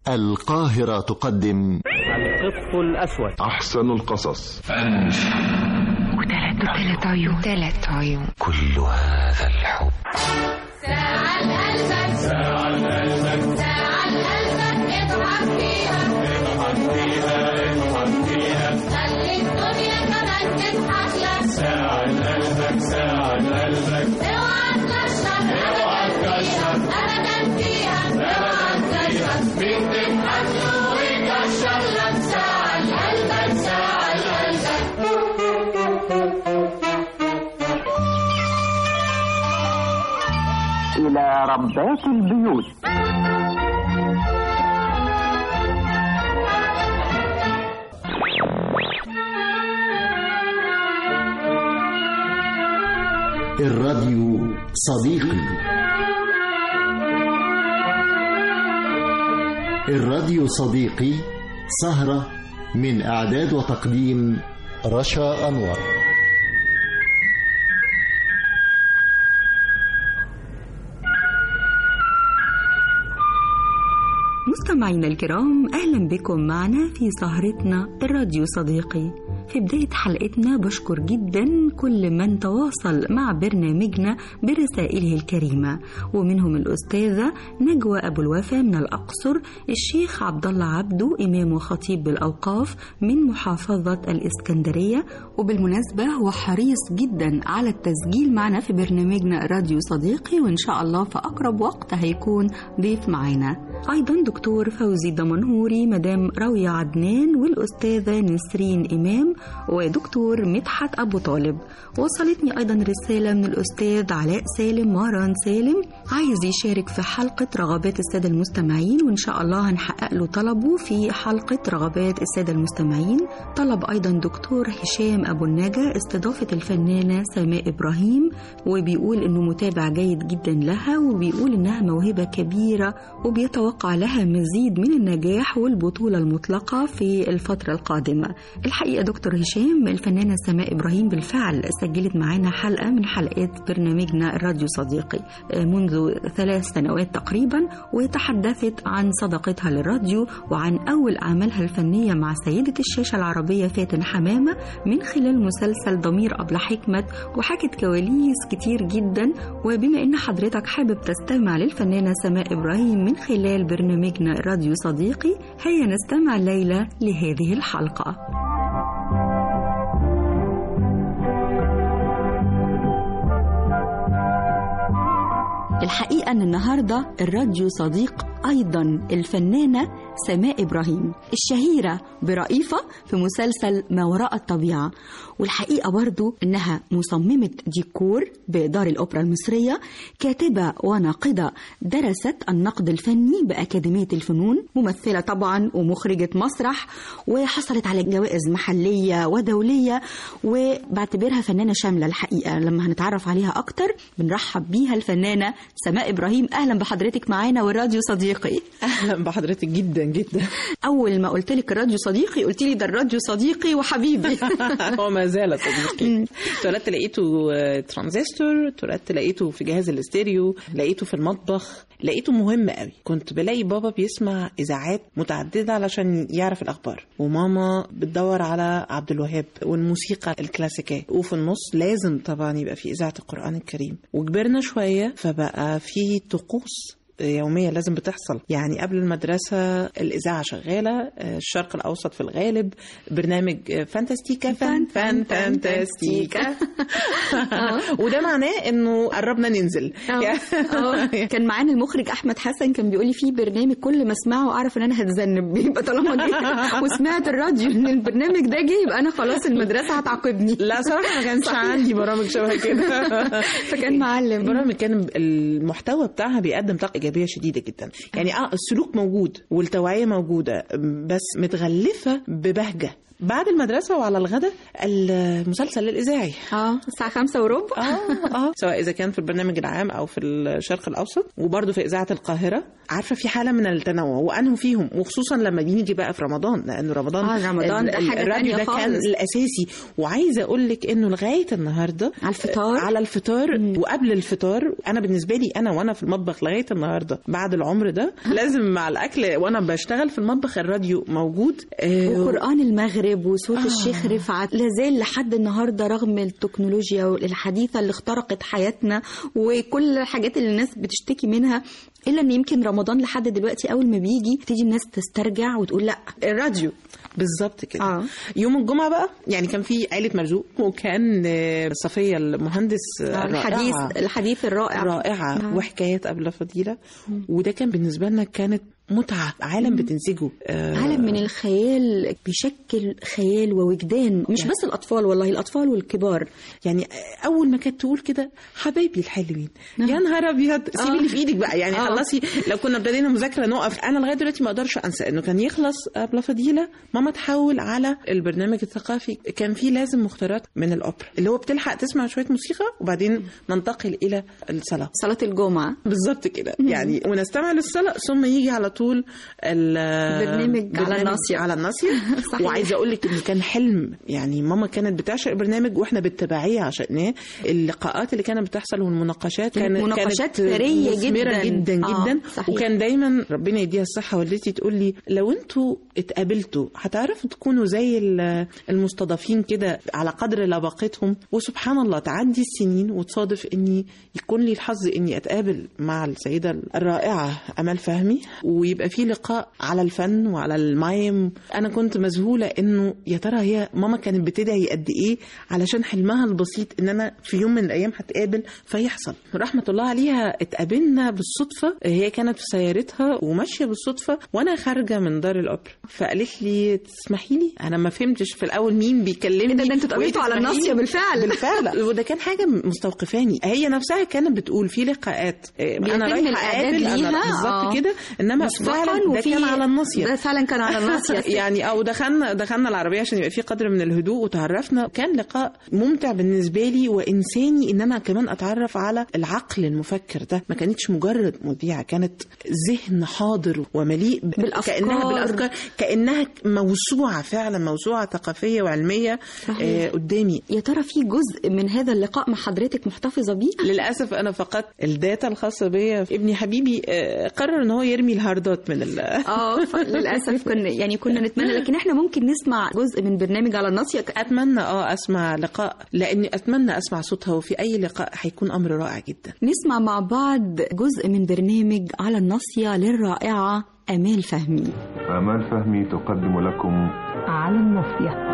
القاهرة تقدم القط الأسود أحسن القصص وثلاث وثلاث عيون ثلاث عيون كل هذا الحب ساعة قلبك ساعة قلبك ساعة قلبك اضحك فيها اضحك فيها اضحك فيها خلي الدنيا كمان تضحك لك ساعة قلبك ساعة قلبك اوعى تكشر اوعى تكشر ابدا فيها اوعى تكشر مين تضحك له ويكشر لك ساعة قلبك ساعة قلبك إلى ربات البيوت الراديو صديقي الراديو صديقي سهرة من إعداد وتقديم رشا أنور مستمعينا الكرام أهلا بكم معنا في سهرتنا الراديو صديقي في بداية حلقتنا بشكر جدا كل من تواصل مع برنامجنا برسائله الكريمة ومنهم الأستاذة نجوى أبو الوفا من الأقصر الشيخ عبد الله عبدو إمام وخطيب بالأوقاف من محافظة الإسكندرية وبالمناسبة هو حريص جدا على التسجيل معنا في برنامجنا راديو صديقي وإن شاء الله في أقرب وقت هيكون ضيف معنا أيضا دكتور فوزي دمنهوري مدام راوية عدنان والأستاذة نسرين إمام ودكتور مدحت أبو طالب وصلتني أيضا رسالة من الأستاذ علاء سالم مهران سالم عايز يشارك في حلقة رغبات السادة المستمعين وإن شاء الله هنحقق له طلبه في حلقة رغبات السادة المستمعين طلب أيضا دكتور هشام أبو النجا استضافة الفنانة سماء إبراهيم وبيقول إنه متابع جيد جدا لها وبيقول إنها موهبة كبيرة وبيتوقع لها مزيد من النجاح والبطولة المطلقة في الفترة القادمة الحقيقة دكتور هشام الفنانة سماء إبراهيم بالفعل سجلت معانا حلقة من حلقات برنامجنا الراديو صديقي منذ ثلاث سنوات تقريبا وتحدثت عن صداقتها للراديو وعن أول أعمالها الفنية مع سيدة الشاشة العربية فاتن حمامة من خلال مسلسل ضمير أبلة حكمت وحكت كواليس كتير جدا وبما إن حضرتك حابب تستمع للفنانة سماء إبراهيم من خلال برنامجنا راديو صديقي هيا نستمع الليلة لهذه الحلقة الحقيقة أن النهاردة الراديو صديق أيضا الفنانة سماء إبراهيم الشهيرة برئيفة في مسلسل ما وراء الطبيعة والحقيقة برضو أنها مصممة ديكور بدار الأوبرا المصرية كاتبة وناقدة درست النقد الفني بأكاديمية الفنون ممثلة طبعا ومخرجة مسرح وحصلت على جوائز محلية ودولية وبعتبرها فنانة شاملة الحقيقة لما هنتعرف عليها أكتر بنرحب بيها الفنانة سماء إبراهيم أهلا بحضرتك معانا والراديو صديقي اهلا بحضرتك جدا جدا أول ما قلت لك الراديو صديقي قلت لي ده الراديو صديقي وحبيبي هو ما زال صديقي اتولدت لقيته آه، ترانزستور اتولدت لقيته في جهاز الاستيريو لقيته في المطبخ لقيته مهم قوي كنت بلاقي بابا بيسمع اذاعات متعدده علشان يعرف الاخبار وماما بتدور على عبد الوهاب والموسيقى الكلاسيكيه وفي النص لازم طبعا يبقى في اذاعه القران الكريم وكبرنا شويه فبقى في طقوس يومية لازم بتحصل يعني قبل المدرسة الإذاعة شغالة آه، الشرق الأوسط في الغالب برنامج آه، فانتاستيكا فان فان فانتاستيكا وده معناه إنه قربنا ننزل آه. كان معانا المخرج احمد حسن كان بيقول لي في برنامج كل ما اسمعه اعرف ان انا هتذنب بيبقى طالما جه وسمعت الراديو ان البرنامج ده جه يبقى انا خلاص المدرسه هتعاقبني لا صراحة ما كانش عندي برامج شبه كده فكان معلم البرامج كان المحتوى بتاعها بيقدم طاقة إيجابية شديدة جدا يعني اه السلوك موجود والتوعية موجودة بس متغلفة ببهجة بعد المدرسة وعلى الغدا المسلسل الاذاعي اه الساعه خمسة وربع اه اه سواء اذا كان في البرنامج العام او في الشرق الاوسط وبرضه في اذاعه القاهره عارفه في حاله من التنوع وانه فيهم وخصوصا لما بنيجي بقى في رمضان لانه رمضان آه، رمضان ده ال- حاجة الراديو تانية ده كان خالص. الاساسي وعايزه اقول لك انه لغايه النهارده على الفطار؟ على الفطار وقبل الفطار انا بالنسبه لي انا وانا في المطبخ لغايه النهارده بعد العمر ده لازم مع الاكل وانا بشتغل في المطبخ الراديو موجود آه، وقرآن المغرب وصوت آه. الشيخ رفعت لازال لحد النهارده رغم التكنولوجيا الحديثه اللي اخترقت حياتنا وكل الحاجات اللي الناس بتشتكي منها الا ان يمكن رمضان لحد دلوقتي اول ما بيجي تيجي الناس تسترجع وتقول لا الراديو بالظبط كده آه. يوم الجمعه بقى يعني كان في عائله مرزوق وكان آه، صفيه المهندس آه، الحديث رائعة. الحديث الرائع رائعه آه. وحكايات قبل فضيله وده كان بالنسبه لنا كانت متعه عالم بتنسجه آه، عالم من الخيال بيشكل خيال ووجدان مش بس الاطفال والله الاطفال والكبار يعني اول ما كانت تقول كده حبايبي الحلوين نعم. يا نهار ابيض سيبي آه. اللي في ايدك بقى يعني آه. خلصي لو كنا ابتدينا مذاكره نقف انا لغايه دلوقتي ما اقدرش انسى انه كان يخلص ابله فضيله ماما تحول على البرنامج الثقافي كان فيه لازم مختارات من الاوبرا اللي هو بتلحق تسمع شويه موسيقى وبعدين ننتقل الى الصلاه صلاه الجمعه بالظبط كده يعني ونستمع للصلاة ثم يجي على طول ال- برنامج على الناصية. على الناصية صحيح. وعايزة أقول لك إن كان حلم يعني ماما كانت بتعشق البرنامج وإحنا بالتبعية عشقناه اللقاءات اللي كانت بتحصل والمناقشات كانت مناقشات كانت ثرية جداً. مثمرة جدا آه، جدا صحيح. وكان دايما ربنا يديها الصحة والدتي تقول لي لو أنتوا اتقابلتوا هتعرفوا تكونوا زي ال- المستضافين كده على قدر لباقتهم وسبحان الله تعدي السنين وتصادف اني يكون لي الحظ اني اتقابل مع السيده الرائعه امال فهمي ويبقى في لقاء على الفن وعلى المايم انا كنت مذهوله انه يا ترى هي ماما كانت بتدعي قد ايه علشان حلمها البسيط ان انا في يوم من الايام هتقابل فيحصل رحمه الله عليها اتقابلنا بالصدفه هي كانت في سيارتها وماشيه بالصدفه وانا خارجه من دار الاوبرا فقالت لي تسمحي لي انا ما فهمتش في الاول مين بيكلمني إيه ده- ده انتوا اتقابلتوا وإيه على تسمحي الناصية لي؟ بالفعل. بالفعل وده كان حاجه مستوقفاني هي نفسها كانت بتقول في لقاءات إيه، بيتم انا رايحه الإعداد اقابل ليها، انا آه. بالظبط كده انما مسبقاً فعلا ده وفي- كان على الناصيه ده فعلا كان على الناصية يعني او دخلنا دخلنا العربيه عشان يبقى في قدر من الهدوء وتعرفنا كان لقاء ممتع بالنسبه لي وانساني ان انا كمان اتعرف على العقل المفكر ده ما كانتش مجرد مذيعه كانت ذهن حاضر ومليء ب- بالأفكار. كانها بالافكار كانها موسوعه فعلا موسوعه ثقافيه وعلميه صحيح. آه قدامي يا ترى في جزء من هذا اللقاء مع حضرتك محتفظة بيه للاسف انا فقدت الداتا الخاصه بيا ابني حبيبي آه، قرر ان هو يرمي الهاردات من ال اه ف- للاسف كنا يعني كنا نتمنى لكن احنا ممكن نسمع جزء من برنامج على الناصيه ك- اتمنى اه اسمع لقاء لاني اتمنى اسمع صوتها وفي اي لقاء هيكون امر رائع جدا نسمع مع بعض جزء من برنامج على الناصيه للرائعه امال فهمي آمال فهمي تقدم لكم على الناصيه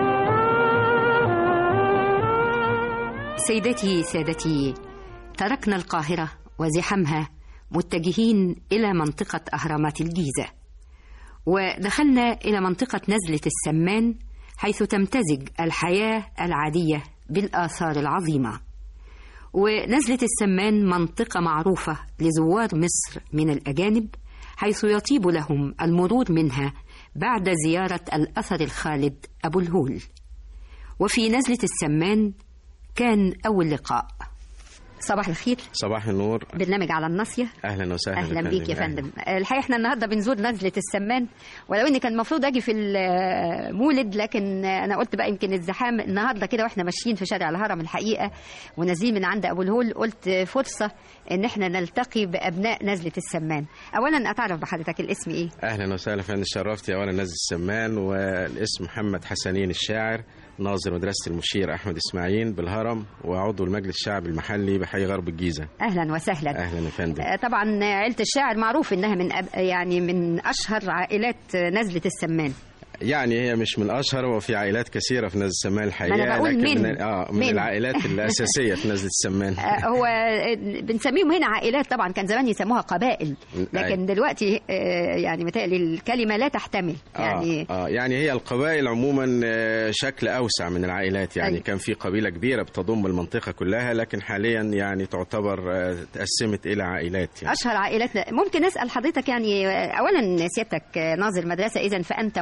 سيدتي سادتي تركنا القاهرة وزحامها متجهين إلى منطقة أهرامات الجيزة ودخلنا إلى منطقة نزلة السمان حيث تمتزج الحياة العادية بالآثار العظيمة ونزلة السمان منطقة معروفة لزوار مصر من الأجانب حيث يطيب لهم المرور منها بعد زيارة الأثر الخالد أبو الهول وفي نزلة السمان كان أول لقاء صباح الخير صباح النور برنامج على الناصية اهلا وسهلا اهلا بيك يا فندم الحقيقه احنا النهارده بنزور نزله السمان ولو ان كان المفروض اجي في المولد لكن انا قلت بقى يمكن الزحام النهارده كده واحنا ماشيين في شارع الهرم الحقيقه ونازلين من عند ابو الهول قلت فرصه ان احنا نلتقي بابناء نزله السمان اولا اتعرف بحضرتك الاسم ايه اهلا وسهلا فندم شرفتي اولا نزل السمان والاسم محمد حسنين الشاعر ناظر مدرسه المشير احمد اسماعيل بالهرم وعضو المجلس الشعبي المحلي بحي غرب الجيزه اهلا وسهلا اهلا يا فندم آه، طبعا عيله الشاعر معروف انها من أب... يعني من اشهر عائلات نزله السمان يعني هي مش من اشهر وفي عائلات كثيره في نزل السمان الحقيقه ما أنا بقول لكن من. من, آه من, من. العائلات الاساسيه في نزله السمان آه، هو آه، بنسميهم هنا عائلات طبعا كان زمان يسموها قبائل لكن أيوة. دلوقتي آه، يعني متهيألي الكلمة لا تحتمل يعني آه, اه يعني هي القبائل عموما آه، شكل اوسع من العائلات يعني أيوة. كان في قبيله كبيره بتضم المنطقه كلها لكن حاليا يعني تعتبر آه، تقسمت الى عائلات يعني أشهر عائلاتنا ممكن أسأل حضرتك يعني آه، أولا سيادتك آه، ناظر مدرسة إذا فأنت مربي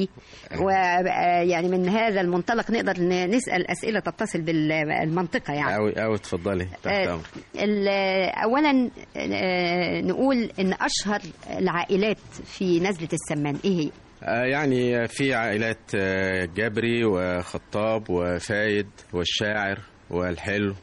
فيه ويعني من هذا المنطلق نقدر ن- نسال اسئله تتصل بالمنطقه يعني أوي أوي اتفضلي تحت آه، أمرك ال- اولا آه، نقول ان اشهر العائلات في نزله السمان ايه هي؟ آه، يعني في عائلات آه، جبري وخطاب وفايد والشاعر والحلو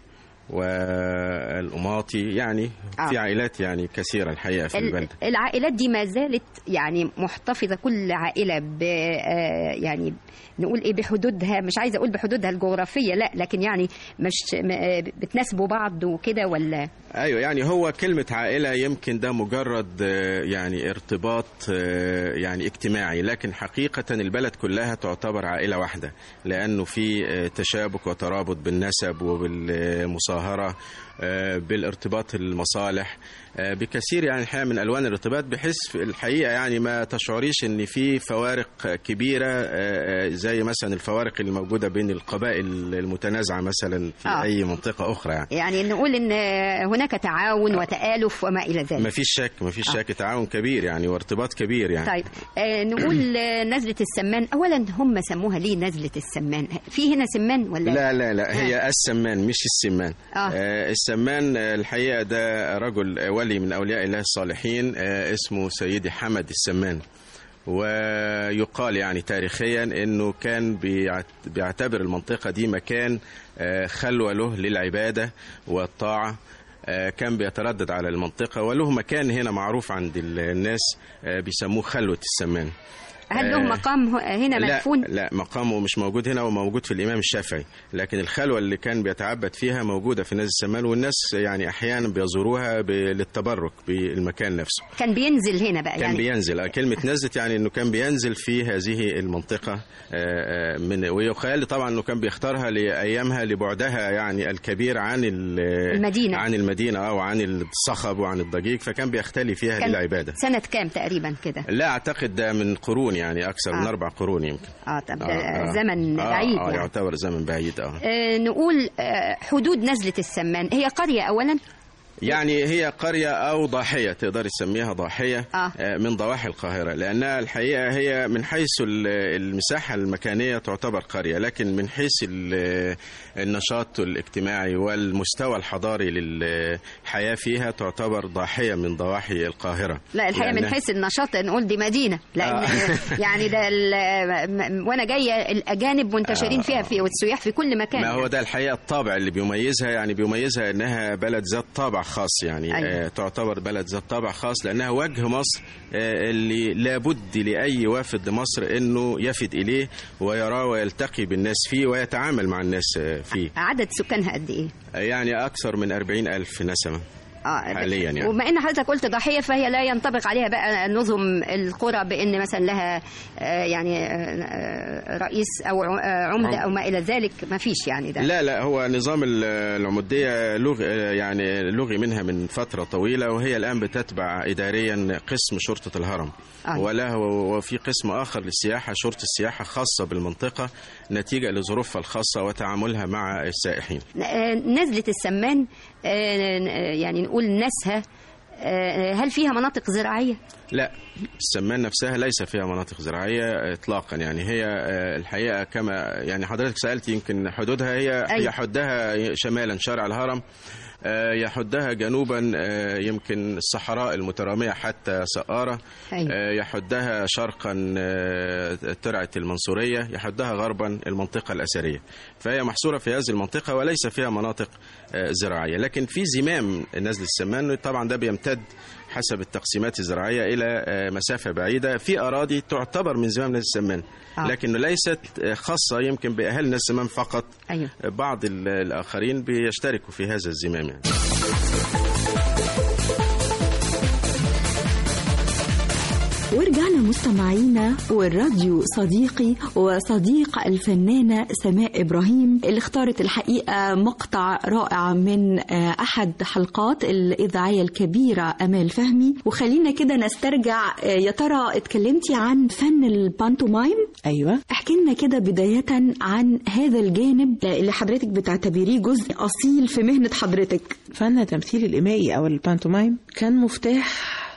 والقماطي يعني آه. في عائلات يعني كثيرة الحقيقة في ال- البلدة العائلات دي ما زالت يعني محتفظه كل عائله ب آه، يعني نقول ايه بحدودها مش عايزه اقول بحدودها الجغرافيه لا لكن يعني مش م- آه، بتناسبوا بعض وكده ولا ايوه يعني هو كلمة عائلة يمكن ده مجرد آه، يعني ارتباط آه، يعني اجتماعي لكن حقيقة البلد كلها تعتبر عائلة واحدة لأنه في آه، تشابك وترابط بالنسب وبالمصاهرة آه، بالارتباط المصالح آه، بكثير يعني الحقيقة من ألوان الارتباط بحيث في الحقيقة يعني ما تشعريش إن في فوارق كبيرة آه، آه، زي مثلا الفوارق اللي موجودة بين القبائل المتنازعة مثلا في آه. أي منطقة أخرى يعني يعني نقول ان هناك تعاون وتآلف وما الى ذلك ما فيش شك ما فيش شك تعاون كبير يعني وارتباط كبير يعني طيب آه نقول آه، نزلة السمان أولا هم سموها ليه نزلة السمان في هنا سمان ولا لا لا لا هي السمان مش السمان آه. آه السمان آه، الحقيقة ده رجل آه، ولي من أولياء الله الصالحين آه اسمه سيدي حمد السمان ويقال يعني تاريخيا انه كان بيعت- بيعتبر المنطقة دي مكان آه، خلوة له للعبادة والطاعة آه، كان بيتردد على المنطقة وله مكان هنا معروف عند ال- الناس آه، بيسموه خلوة السمان هل له آه، مقام ه- هنا لا مدفون لا مقامه مش موجود هنا وموجود في الإمام الشافعي لكن الخلوة اللي كان بيتعبد فيها موجودة في نادي السمان والناس يعني أحيانا بيزوروها ب- للتبرك بالمكان نفسه كان بينزل هنا بقى كان يعني بينزل آه، كلمة نزلت يعني انه كان بينزل في هذه المنطقة آه، آه، من ويقال طبعا انه كان بيختارها لايامها لبعدها يعني الكبير عن ال- المدينة. عن المدينة او عن الصخب وعن الضجيج فكان بيختلي فيها كان للعبادة سنة كام تقريبا كده لا اعتقد ده من قرون يعني اكثر من آه. اربع قرون يمكن اه طب ده آه، آه. زمن آه، بعيد آه يعني. يعتبر زمن بعيد اه آه نقول آه حدود نزلة السمان هي قرية أولا يعني هي قرية أو ضاحية تقدر تسميها ضاحية آه. آه، من ضواحي القاهرة لأنها الحقيقة هي من حيث ال- المساحة المكانية تعتبر قرية لكن من حيث ال- النشاط الاجتماعي والمستوى الحضاري للحياة فيها تعتبر ضاحية من ضواحي القاهرة لا الحقيقة من لأنها- حيث النشاط نقول دي مدينة لأن آه. يعني ده ال- م- وأنا جاية الأجانب منتشرين آه. فيها في والسياح في كل مكان ما هو يعني. ده الحقيقة الطابع اللي بيميزها يعني بيميزها انها بلد ذات طابع خاص يعني أيوة. آه تعتبر بلد ذات طابع خاص لانها وجه مصر آه اللي لابد لاي وافد لمصر انه يفد اليه ويراه ويلتقي بالناس فيه ويتعامل مع الناس آه فيه عدد سكانها قد إيه؟ آه يعني اكثر من أربعين ألف نسمة اه حاليا يعني. وبما ان حضرتك قلت ضحيه فهي لا ينطبق عليها بقى نظم القرى بان مثلا لها آه، يعني آه، آه، رئيس او ع- آه، عمده او ما الى ذلك ما فيش يعني ده لا لا هو نظام ال- العمودية لغ يعني لغي منها من فترة طويلة وهي الآن بتتبع إداريا قسم شرطة الهرم آه. وله وفي قسم آخر للسياحة شرطة السياحة خاصة بالمنطقة نتيجة لظروفها الخاصة وتعاملها مع السائحين آه، نزله السمان آه، يعني نقول ناسها آه، هل فيها مناطق زراعيه؟ لا السمان نفسها ليس فيها مناطق زراعية إطلاقا يعني هي آه، الحقيقة كما يعني حضرتك سألت يمكن حدودها هي أيوة. يحدها شمالا شارع الهرم آه، يحدها جنوبا آه، يمكن الصحراء المترامية حتى سقارة أيوة. آه، يحدها شرقا آه، ترعة المنصورية يحدها غربا المنطقة الأثرية فهي محصورة في هذه المنطقة وليس فيها مناطق آه، زراعية لكن في زمام نزل السمان طبعا ده بيمتد حسب التقسيمات الزراعية إلى آه، مسافة بعيدة في أراضي تعتبر من زمام نزل السمان آه. لكنه ليست آه، خاصة يمكن بأهل نزل السمان فقط ايوه بعض ال- الآخرين بيشتركوا في هذا الزمام يعني. ورجعنا مستمعينا والراديو صديقي وصديق الفنانة سماء إبراهيم اللي اختارت الحقيقة مقطع رائع من آه، أحد حلقات الإذاعية الكبيرة أمال فهمي وخلينا كده نسترجع آه، يا ترى اتكلمتي عن فن البانتومايم ايوه احكي لنا كده بداية عن هذا الجانب اللي حضرتك بتعتبريه جزء أصيل في مهنة حضرتك فن التمثيل الإيمائي أو البانتومايم كان مفتاح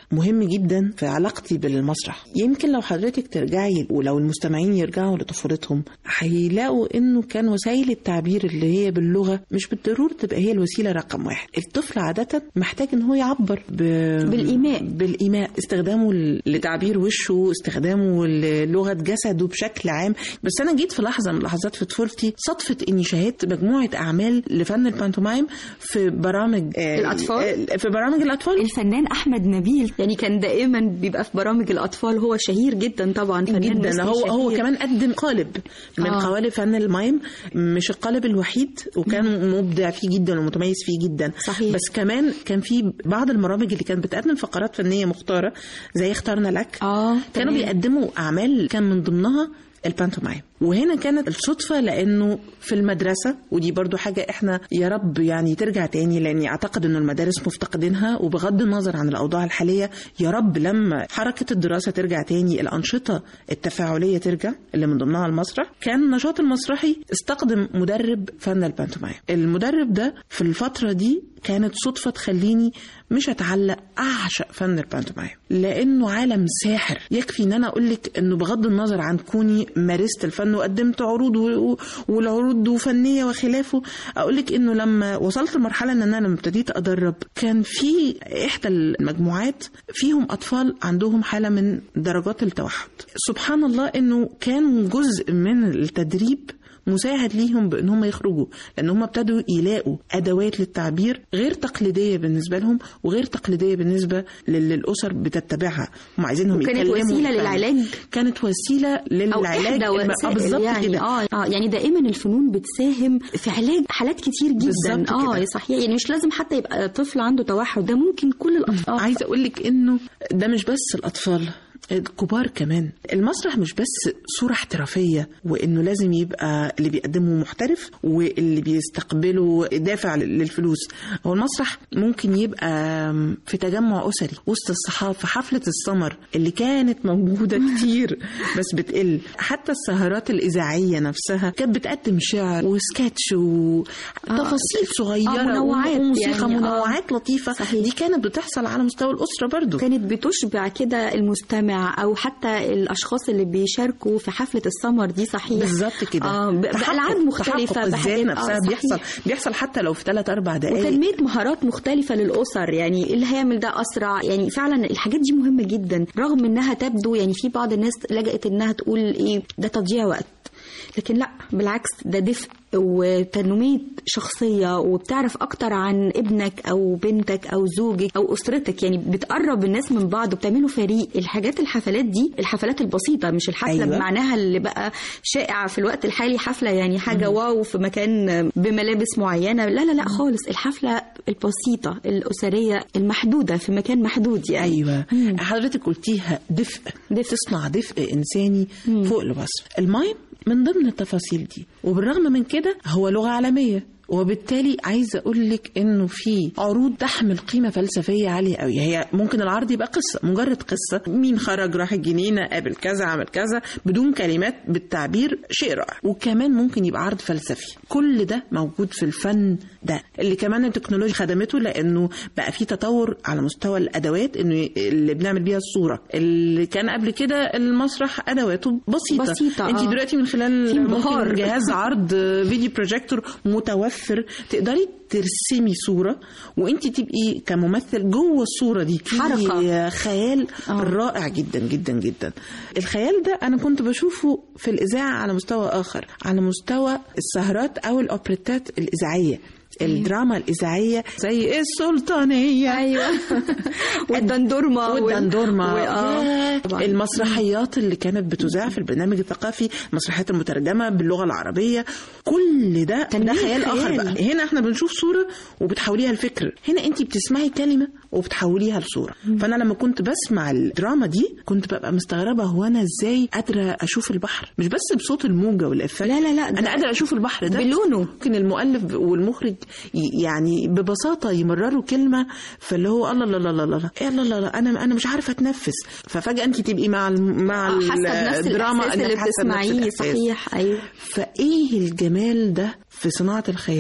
مهم جدا في علاقتي بالمسرح يمكن لو حضرتك ترجعي ولو المستمعين يرجعوا لطفولتهم هيلاقوا انه كان وسائل التعبير اللي هي باللغه مش بالضروره تبقى هي الوسيله رقم واحد الطفل عاده محتاج ان هو يعبر ب... بالإيماء. بالايماء استخدامه ل- لتعبير وشه استخدامه للغه جسده بشكل عام بس انا جيت في لحظه من لحظات في طفولتي صدفه اني شاهدت مجموعه اعمال لفن البانتومايم في برامج آه، الأطفال؟ آه، في برامج الاطفال الفنان احمد نبيل يعني كان دائما بيبقى في برامج الاطفال هو شهير جدا طبعا فنان جدا مصري هو هو شهير. كمان قدم قالب من آه. آه. قوالب فن المايم مش القالب الوحيد وكان مبدع فيه جدا ومتميز فيه جدا صحيح. بس كمان كان في بعض البرامج اللي كانت بتقدم فقرات فنيه مختاره زي اخترنا لك اه كانوا تمام. بيقدموا اعمال كان من ضمنها البانتومايم وهنا كانت الصدفة لأنه في المدرسة ودي برضو حاجة إحنا يا رب يعني ترجع تاني لأني أعتقد أنه المدارس مفتقدينها وبغض النظر عن الأوضاع الحالية يا رب لما حركة الدراسة ترجع تاني الأنشطة التفاعلية ترجع اللي من ضمنها المسرح كان النشاط المسرحي استخدم مدرب فن البانتومايم المدرب ده في الفترة دي كانت صدفة تخليني مش أتعلق أعشق فن البانتومايم لأنه عالم ساحر يكفي إن أنا أقول لك إنه بغض النظر عن كوني مارست الفن وقدمت عروض و- و- والعروض وفنية وخلافه أقول لك إنه لما وصلت لمرحلة إن أنا لما ابتديت أدرب كان في إحدى المجموعات فيهم أطفال عندهم حالة من درجات التوحد سبحان الله إنه كان جزء من التدريب مساعد ليهم بان هم يخرجوا لان هم ابتدوا يلاقوا ادوات للتعبير غير تقليديه بالنسبه لهم وغير تقليديه بالنسبه للي الاسر بتتبعها هم عايزينهم وكانت يتكلموا وسيلة ويفهموا. للعلاج؟ كانت وسيله او للعلاج احدى الم- آه وسائل بالظبط يعني كده اه اه يعني دائما الفنون بتساهم في علاج حالات كتير جدا بالظبط اه كده. صحيح يعني مش لازم حتى يبقى طفل عنده توحد ده ممكن كل الاطفال عايزه اقول لك انه ده مش بس الاطفال الكبار كمان المسرح مش بس صورة احترافية وانه لازم يبقى اللي بيقدمه محترف واللي بيستقبله دافع للفلوس هو المسرح ممكن يبقى في تجمع اسري وسط الصحاب في حفلة السمر اللي كانت موجودة كتير بس بتقل حتى السهرات الإذاعية نفسها كانت بتقدم شعر وسكتش وتفاصيل صغيرة منوعات وموسيقى يعني، آه. منوعات لطيفة صحيح. دي كانت بتحصل على مستوى الأسرة برضو كانت بتشبع كده المستمع او حتى الاشخاص اللي بيشاركوا في حفله السمر دي صحيح بالظبط كده اه ب- تحقق- بالعاب مختلفه تحقق الذات بحاجات- نفسها آه، بيحصل صحيح. بيحصل حتى لو في ثلاث اربع دقائق وتنمية مهارات مختلفة للأسر يعني اللي هيعمل ده أسرع يعني فعلا الحاجات دي مهمة جدا رغم إنها تبدو يعني في بعض الناس لجأت إنها تقول إيه ده تضييع وقت لكن لا بالعكس ده دفء وتنمية شخصية وبتعرف أكتر عن ابنك أو بنتك أو زوجك أو أسرتك يعني بتقرب الناس من بعض وبتعملوا فريق الحاجات الحفلات دي الحفلات البسيطة مش الحفلة أيوة. أيوة. بمعناها اللي بقى شائع في الوقت الحالي حفلة يعني حاجة واو في مكان بملابس معينة لا لا لا خالص الحفلة البسيطة الأسرية المحدودة في مكان محدود يعني ايوه حضرتك قلتيها دفء دفء. تصنع دفء انساني فوق الوصف المايم من ضمن التفاصيل دي وبالرغم من كده هو لغه عالميه وبالتالي عايزه اقول لك انه في عروض تحمل قيمه فلسفيه عاليه قوي هي ممكن العرض يبقى قصه مجرد قصه مين خرج راح الجنينه قابل كذا عمل كذا بدون كلمات بالتعبير شيء رائع وكمان ممكن يبقى عرض فلسفي كل ده موجود في الفن ده اللي كمان التكنولوجيا خدمته لانه بقى في تطور على مستوى الادوات انه اللي بنعمل بيها الصوره اللي كان قبل كده المسرح ادواته بسيطه بسيطة، انت آه. دلوقتي من خلال في انبهار. ممكن جهاز عرض فيديو بروجيكتور متوفر تقدري ترسمي صوره وانت تبقي كممثل جوه الصوره دي في حركة. خيال آه. رائع جدا جدا جدا الخيال ده انا كنت بشوفه في الاذاعه على مستوى اخر على مستوى السهرات او الاوبريتات الاذاعيه الدراما الإذاعية زي السلطانية أيوة والدندورما وال- والدندورما و- آه. ياه، طبعاً. المسرحيات اللي كانت بتذاع في البرنامج الثقافي المسرحيات المترجمة باللغة العربية كل ده تنمية ده خيال آخر خيال. بقى هنا احنا بنشوف صورة وبتحوليها لفكر هنا انت بتسمعي كلمة وبتحوليها لصورة فأنا لما كنت بسمع الدراما دي كنت ببقى مستغربة هو أنا إزاي قادرة أشوف البحر مش بس بصوت الموجة والإفكت لا، لا، لا، ده- أنا قادرة أشوف البحر ده بلونه. ممكن المؤلف والمخرج ي- يعني ببساطه يمرروا كلمه فاللي هو الله لا لا لا لا لا لا لا لا انا انا مش عارفه اتنفس ففجاه انت تبقي مع الم- مع آه، حاسة بنفس الدراما الإحساس إنك اللي حاسة بنفس بتسمعيه الإحساس. صحيح أيوة فايه الجمال ده في صناعه الخيال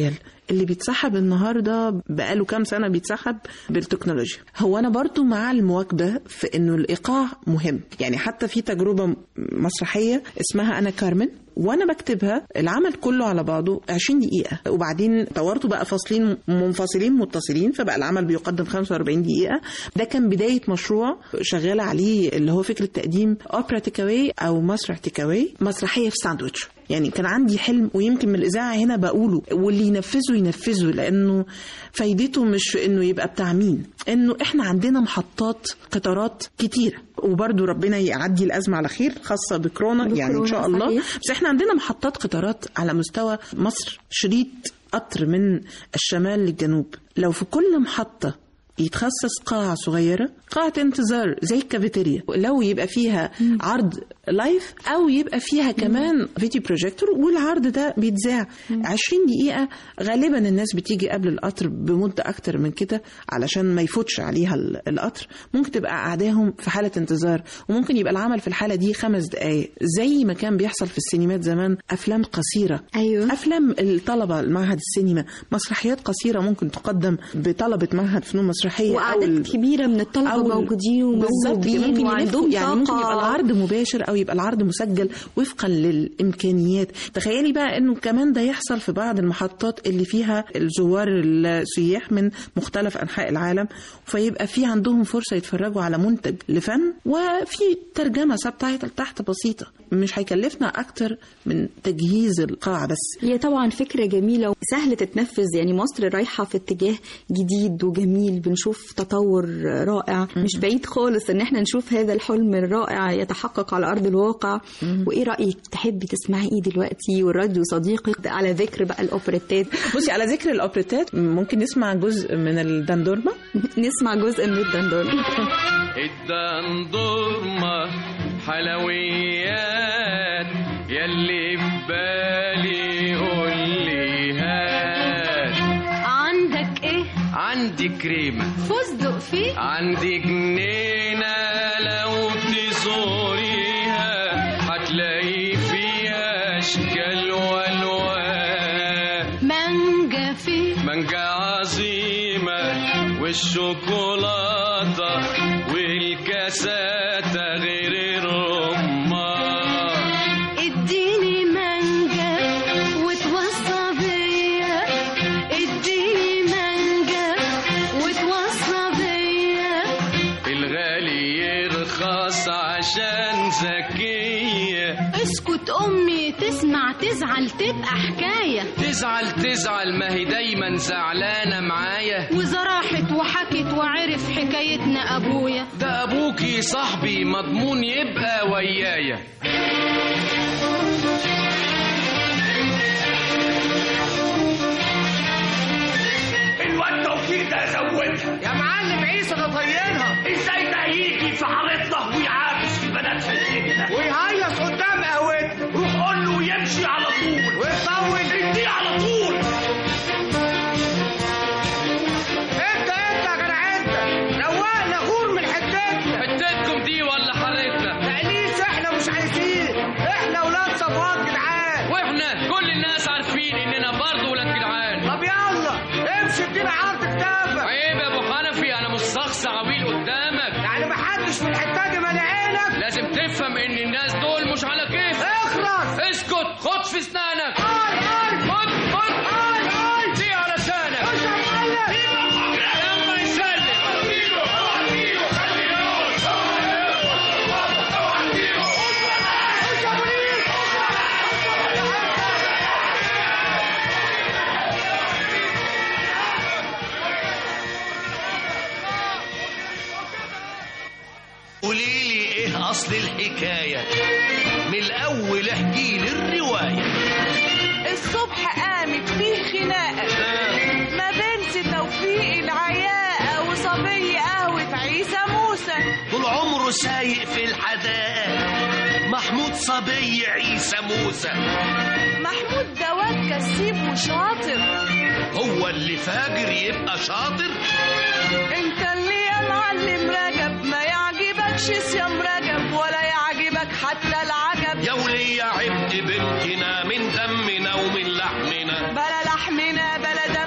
اللي بيتسحب النهارده بقاله كام سنه بيتسحب بالتكنولوجيا هو انا برضو مع المواكبه في انه الايقاع مهم يعني حتى في تجربه مسرحيه اسمها انا كارمن وانا بكتبها العمل كله على بعضه 20 دقيقه وبعدين طورته بقى فاصلين منفصلين متصلين فبقى العمل بيقدم 45 دقيقه ده كان بدايه مشروع شغاله عليه اللي هو فكره تقديم اوبرا تيكاواي او مسرح تيكاواي مسرحيه في ساندويتش يعني كان عندي حلم ويمكن من الاذاعه هنا بقوله واللي ينفذه ينفذه لانه فايدته مش في انه يبقى بتاع مين انه احنا عندنا محطات قطارات كتيره وبرضه ربنا يعدي الازمه على خير خاصه بكورونا يعني ان شاء الله صحيح. بس احنا عندنا محطات قطارات على مستوى مصر شريط قطر من الشمال للجنوب لو في كل محطه يتخصص قاعة صغيرة قاعة انتظار زي الكافيتيريا لو يبقى فيها عرض لايف أو يبقى فيها كمان فيديو بروجيكتور والعرض ده بيتذاع 20 دقيقة غالبا الناس بتيجي قبل القطر بمدة أكتر من كده علشان ما يفوتش عليها ال- القطر ممكن تبقى قعداهم في حالة انتظار وممكن يبقى العمل في الحالة دي خمس دقايق زي ما كان بيحصل في السينمات زمان أفلام قصيرة أيوه. افلام الطلبه المعهد السينما مسرحيات قصيره ممكن تقدم بطلبه معهد فنون مسرحيه أو وأعداد ال- كبيرة من الطلبة أو ال- موجودين بالظبط كده، وموهوبين ممكن وعندهم يلفوا يعني ممكن طاقة. يبقى العرض مباشر او يبقى العرض مسجل وفقا للامكانيات تخيلي بقى انه كمان ده يحصل في بعض المحطات اللي فيها الزوار السياح من مختلف انحاء العالم فيبقى في عندهم فرصه يتفرجوا على منتج لفن وفي ترجمه سبتايتل تحت بسيطه مش هيكلفنا اكتر من تجهيز القاعه بس هي طبعا فكرة جميلة وسهل تتنفذ يعني مصر رايحة في اتجاه جديد وجميل بنشوف تطور رائع مش بعيد خالص ان احنا نشوف هذا الحلم الرائع يتحقق على ارض الواقع وايه رأيك تحبي تسمعي ايه دلوقتي والراديو صديقي على ذكر بقى الاوبريتات بصي على ذكر الاوبريتات ممكن نسمع جزء من الدندورما نسمع جزء من الدندور الدندورمة حلويات يلي في بالي قول لي هات عندك ايه عندي كريمة فستق فيه عندي جنينة لو تزوريها هتلاقي فيها أشكال وألوان مانجا فيه مانجا عظيمة والشوكولاتة والكاسات غير الرمان اديني مانجا وتوصى بيا اديني مانجا وتوصى بيا الغالي يرخص عشان ذكية اسكت امي تسمع تزعل تبقى حكايه تزعل تزعل ما هي دايما زعلانة معايا وإذا راحت وحكت وعرف حكايتنا ابويا ده أبوكي صاحبي مضمون يبقى ويايا الواد توفيق ده زودها يا معلم عيسى ده طينها ازاي ده يجي في حارتنا ويعابس في بنات في السجن ويهيص قدام قهوتنا روح قول له يمشي على طول ويطول اديه على طول انت انت يا جدع انت روقنا غور من حتتنا حتتكم دي ولا حارتنا تأنيس احنا مش عايزين احنا ولاد صفوات جدعان واحنا كل الناس عارفين اننا برضه ولاد جدعان طب يلا امشي ادينا عرض كتابك عيب يا ابو حنفي انا مش شخص عويل قدامك يعني محدش من الحته دي مالي عينك لازم تفهم ان الناس دول مش على كيف اخلص اسكت خد في اسنانك خد خد دي على لسانك لما يسلم قولي لي ايه اصل الحكايه من الاول احكي لي الروايه الصبح قامت فيه خناقة ما بين سي توفيق العياقة وصبي قهوة عيسى موسى طول عمره سايق في الحدائق محمود صبي عيسى موسى محمود ده واد كسيب وشاطر هو اللي فاجر يبقى شاطر انت اللي يا معلم رجب ما يعجبكش صيام رجب ولا يعجبك حتى العجب يا ولي عبد بنتنا من دمنا ومن لحمنا بلا لحمنا بلا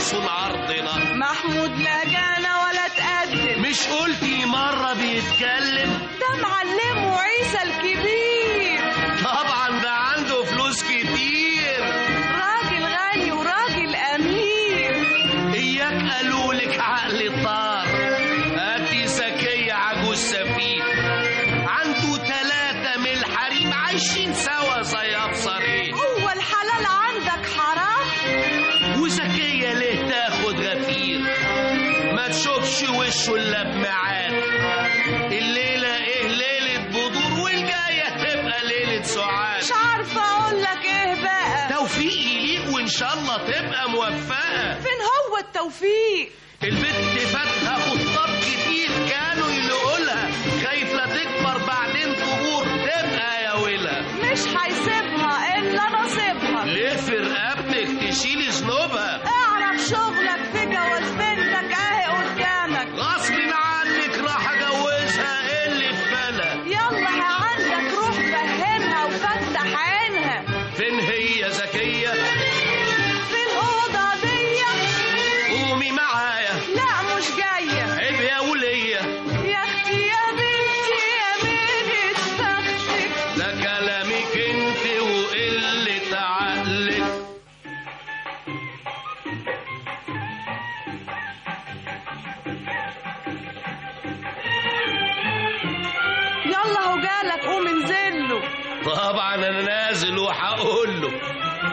يصون عرضنا محمود لا جانا ولا تقدم مش قلتي مرة بيتكلم ده معلمه عيسى الكبير طبعا ده عنده فلوس كتير راجل غني وراجل امير اياك قالوا لك عقل طار ادي زكية عجوز سفيه عنده ثلاثة من الحريم عايشين سوا زي ابصرين هو الحلال عندك حرام وزكية ليه تاخد غفير ما تشوفش وشه الا بميعاد الليلة ايه ليلة بدور والجاية تبقى ليلة سعاد مش عارفه اقول لك ايه بقى توفيق يليق وان شاء الله تبقى موفقة فين هو التوفيق البت فاتها خطاب كتير كانوا يلقوا لها خايف لا تكبر بعدين تبور تبقى يا ويلها مش هيسيبها الا نصيبها ليه في رقبتك تشيل ذنوبها اعرف شغلك في جواز بنتك اهي قدامك غصب عنك راح اجوزها إيه اللي في بالها يلا ها عندك روح فهمها وفتح عينها فين هي زكية في الأوضة دي قومي معايا لا مش جاية عيب يا ولية يا اختي يا بنتي يا ميلة بختك ده كلامك انت وقلة عقلك يلا هو جالك قوم انزل له طبعا انا نازل وهقول له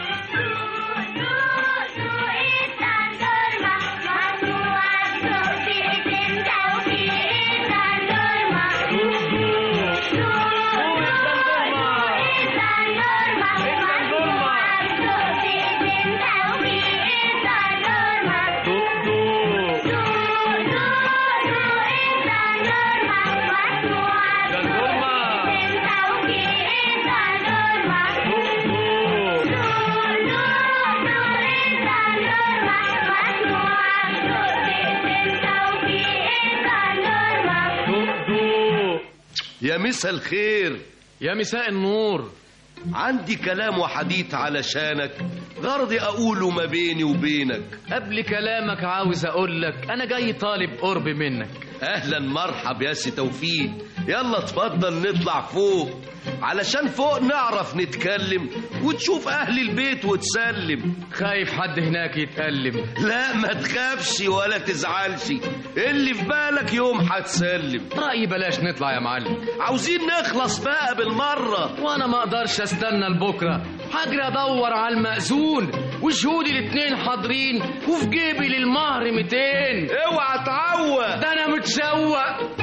يا مسا الخير يا مساء النور عندي كلام وحديث علشانك غرضي اقوله ما بيني وبينك قبل كلامك عاوز اقول لك انا جاي طالب قرب منك اهلا مرحب يا سي توفيق يلا اتفضل نطلع فوق علشان فوق نعرف نتكلم وتشوف اهل البيت وتسلم خايف حد هناك يتألم لا ما تخافش ولا تزعلش اللي في بالك يوم هتسلم رأيي بلاش نطلع يا معلم عاوزين نخلص بقى بالمرة وانا ما اقدرش استنى لبكره هجري ادور على المأذون وشهودي الاتنين حاضرين وفي جيبي للمهر 200 اوعى تعوق ده انا متشوق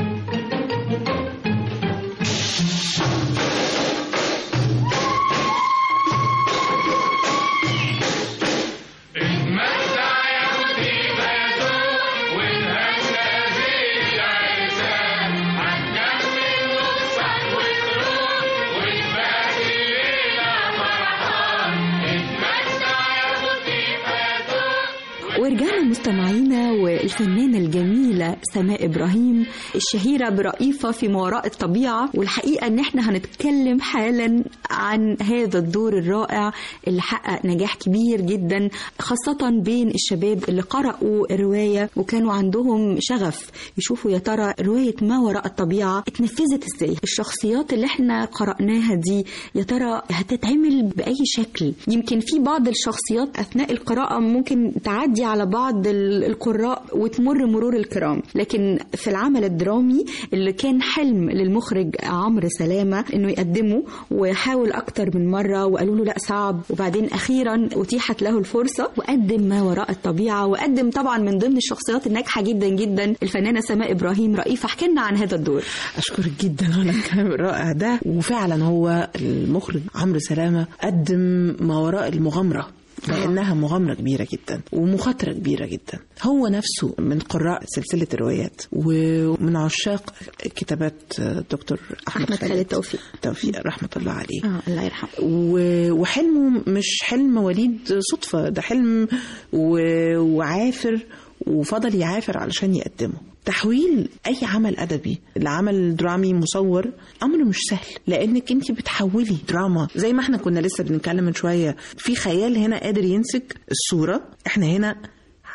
ورجعنا مستمعينا والفنانة الجميلة سماء إبراهيم الشهيرة برئيفة في ما وراء الطبيعة والحقيقة إن إحنا هنتكلم حالا عن هذا الدور الرائع اللي حقق نجاح كبير جدا خاصة بين الشباب اللي قرأوا الرواية وكانوا عندهم شغف يشوفوا يا ترى رواية ما وراء الطبيعة اتنفذت إزاي الشخصيات اللي إحنا قرأناها دي يا ترى هتتعمل بأي شكل يمكن في بعض الشخصيات أثناء القراءة ممكن تعدي على بعض ال- القراء وتمر مرور الكرام لكن في العمل الدرامي اللي كان حلم للمخرج عمرو سلامة انه يقدمه وحاول اكتر من مرة وقالوا له لا صعب وبعدين اخيرا اتيحت له الفرصة وقدم ما وراء الطبيعة وقدم طبعا من ضمن الشخصيات الناجحة جدا جدا الفنانة سماء ابراهيم رئيفة احكي لنا عن هذا الدور اشكرك جدا على الكلام الرائع ده وفعلا هو المخرج عمرو سلامه قدم ما وراء المغامره لانها مغامره كبيره جدا ومخاطره كبيره جدا هو نفسه من قراء سلسله الروايات ومن عشاق كتابات دكتور احمد, أحمد خالد توفيق. توفيق رحمه الله عليه اه الله يرحمه و- وحلمه مش حلم وليد صدفة ده حلم و- وعافر وفضل يعافر علشان يقدمه تحويل اي عمل ادبي لعمل درامي مصور امر مش سهل لانك انت بتحولي دراما زي ما احنا كنا لسه بنتكلم من شويه في خيال هنا قادر يمسك الصوره احنا هنا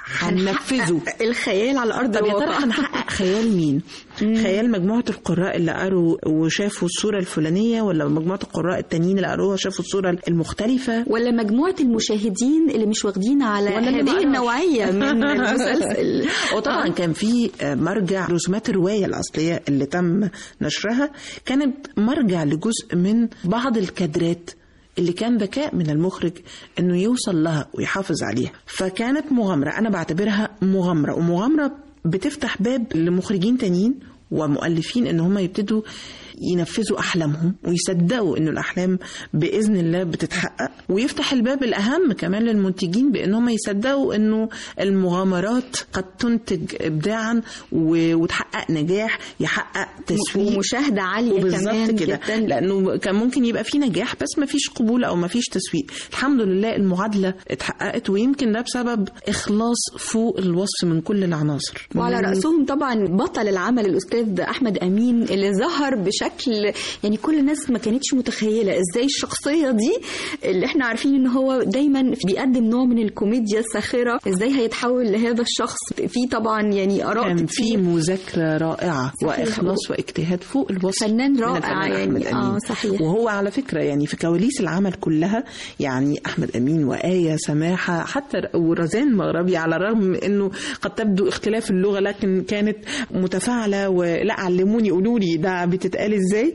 هننفذه الخيال على ارض طب يا ترى الواقع هنحقق خيال مين؟ خيال مجموعة القراء اللي قروا وشافوا الصورة الفلانية ولا مجموعة القراء التانيين اللي قروها شافوا الصورة المختلفة ولا مجموعة المشاهدين اللي مش واخدين على ولا اللي ما هذه قراش. النوعية من المسلسل وطبعا كان في مرجع رسومات الرواية الأصلية اللي تم نشرها كانت مرجع لجزء من بعض الكادرات اللي كان ذكاء من المخرج انه يوصل لها ويحافظ عليها فكانت مغامرة انا بعتبرها مغامرة ومغامرة بتفتح باب لمخرجين تانيين ومؤلفين ان هم يبتدوا ينفذوا احلامهم ويصدقوا انه الاحلام باذن الله بتتحقق ويفتح الباب الاهم كمان للمنتجين بان هم يصدقوا انه المغامرات قد تنتج ابداعا و- وتحقق نجاح يحقق تسويق ومشاهدة عالية وبالظبط كمان كده جدا. لانه كان ممكن يبقى في نجاح بس ما فيش قبول او ما فيش تسويق الحمد لله المعادله اتحققت ويمكن ده بسبب اخلاص فوق الوصف من كل العناصر وعلى من- رأسهم طبعا بطل العمل الأستاذ أحمد أمين اللي ظهر بشكل يعني كل الناس ما كانتش متخيلة إزاي الشخصية دي اللي احنا عارفين إن هو دايما بيقدم نوع من الكوميديا الساخرة إزاي هيتحول لهذا الشخص في طبعا يعني آراء كان في كتير. مذاكره رائعه صحيح. واخلاص واجتهاد فوق الوصف فنان من رائع الفنان يعني. أحمد أمين. آه، صحيح. وهو على فكره يعني في كواليس العمل كلها يعني احمد امين وايه سماحه حتى ورزان مغربي على الرغم من انه قد تبدو اختلاف اللغه لكن كانت متفاعله ولا علموني قولوا لي ده بتتقال ازاي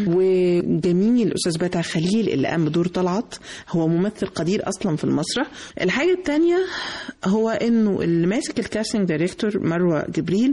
وجميل الاستاذ بتاع خليل اللي قام بدور طلعت هو ممثل قدير اصلا في المسرح الحاجه الثانيه هو انه اللي ماسك الكاستنج دايركتور مروه جبريل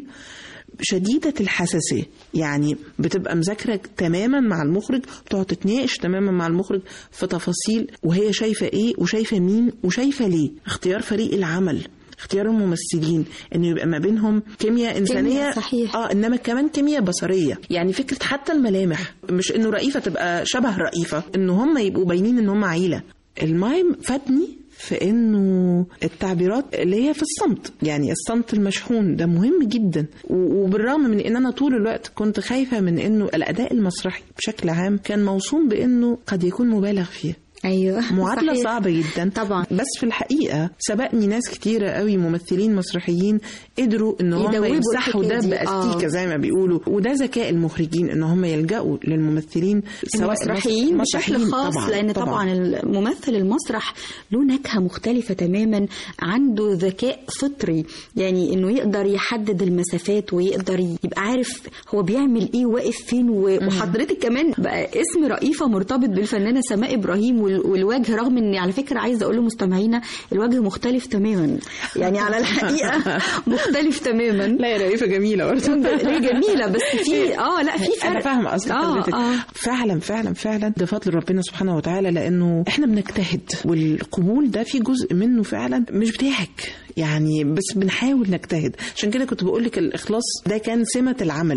شديدة الحساسية يعني بتبقى مذاكرة تماما مع المخرج بتقعد تتناقش تماما مع المخرج في تفاصيل وهي شايفة ايه وشايفة مين وشايفة ليه اختيار فريق العمل اختيار الممثلين انه يبقى ما بينهم كيمياء انسانيه صحيح. اه انما كمان كيمياء بصريه يعني فكره حتى الملامح مش انه رئيفه تبقى شبه رئيفه انه هم يبقوا باينين ان هم عيله المايم فادني في انه التعبيرات اللي هي في الصمت يعني الصمت المشحون ده مهم جدا و- وبالرغم من ان انا طول الوقت كنت خايفه من انه الاداء المسرحي بشكل عام كان موصوم بانه قد يكون مبالغ فيه ايوه معادلة صحيح. صعبة جدا طبعا بس في الحقيقة سبقني ناس كتيرة قوي ممثلين مسرحيين قدروا ان هم يدوبوا يمسحوا ده الحكاية دي. باستيكة آه. زي ما بيقولوا وده ذكاء المخرجين ان هم يلجأوا للممثلين المسرحيين بشكل مسرحيين خاص طبعاً لان طبعا الممثل المسرح له نكهه مختلفه تماما عنده ذكاء فطري يعني انه يقدر يحدد المسافات ويقدر يبقى عارف هو بيعمل ايه واقف فين و- وحضرتك كمان بقى اسم رئيفه مرتبط بالفنانه سماء ابراهيم وال- والوجه رغم ان على فكره عايزه اقول لمستمعينا الوجه مختلف تماما يعني على الحقيقه مختلف تماما لا يا رئيفة جميلة برضه ليه جميله بس في اه لا في فرق انا فاهمه قصد آه، حضرتك آه. فعلا فعلا فعلا ده فضل ربنا سبحانه وتعالى لانه احنا بنجتهد والقبول ده في جزء منه فعلا مش بتاعك يعني بس بنحاول نجتهد عشان كده كنت بقول لك الاخلاص ده كان سمه العمل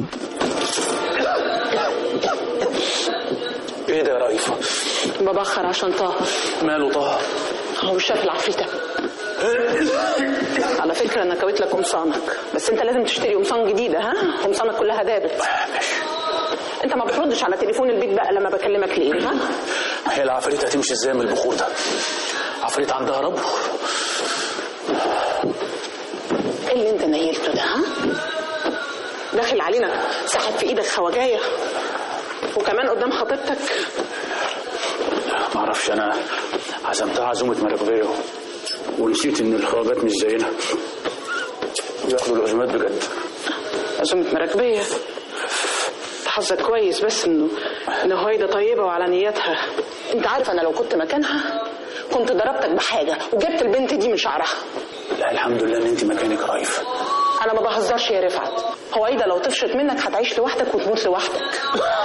ايه ده يا رئيفة؟ ببخر عشان طه ماله طه؟ هو مش شايف العفريتة على فكرة انا كويت لك قمصانك بس انت لازم تشتري قمصان جديدة ها قمصانك كلها دابت انت ما بتردش على تليفون البيت بقى لما بكلمك ليه ها هي العفاريت هتمشي ازاي من البخور ده؟ عفريت عندها رب ايه اللي انت نيلته ده ها داخل علينا ساحب في ايدك خواجايه وكمان قدام خطيبتك معرفش انا عزمتها عزومة مراكبية ونسيت ان الخواجات مش زينا بياخدوا العزومات بجد عزومة مراكبية حظك كويس بس انه ان هويدا طيبة وعلى نيتها انت عارف انا لو كنت مكانها كنت ضربتك بحاجة وجبت البنت دي من شعرها لا الحمد لله ان انت مكانك رئيف انا ما بهزرش يا رفعت هويدا لو طفشت منك هتعيش لوحدك وتموت لوحدك